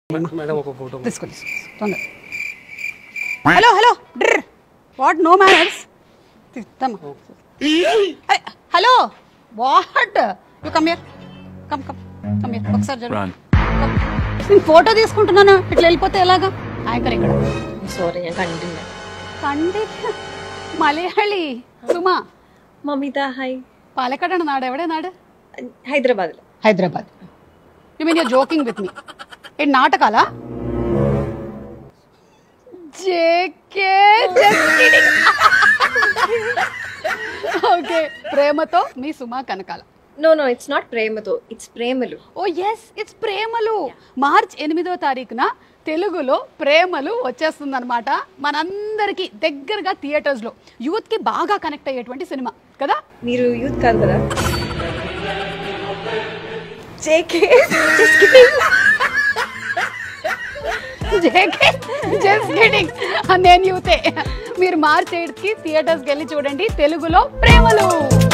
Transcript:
Madam ఒక photo తీసుకో తీసుకో తొందర హలో హలో డ్ర్ వాట్ నో మ్యానర్స్ తీద్దామా hello what you come here come come come here ఒకసారి జరుగు Run. Come. నేను ఫోటో తీసుకుంటున్నాను ఇట్లా వెళ్ళిపోతే ఎలాగా యాంకర్ ఇక్కడ സോറി ഞാൻ കണ്ടില്ല കണ്ടി മലയാളി സുമ മമിത ഹായ് പാലക്കാടാണ് നാട് എവിടെ നാട് ഹൈദരാബാദിൽ Hyderabad you mean your joking with me ఏంటి నాటకాలా జేకే ఓకే ప్రేమతో మీ Suma Kanakala no no it's not ప్రేమతో it's Premalu oh yes it's Premalu March ఎనిమిదో తారీఖున తెలుగులో ప్రేమలు వచ్చేస్తుందన్నమాట మనందరికీ దగ్గరగా థియేటర్స్లో యూత్కి బాగా కనెక్ట్ అయ్యేటువంటి సినిమా కదా మీరు యూత్ కాదు కదా జేకే జేకే జస్ట్ కిడింగ్ నేను యూతే మీరు మార్చ్ ఎయిట్కి థియేటర్స్కి వెళ్ళి చూడండి తెలుగులో ప్రేమలు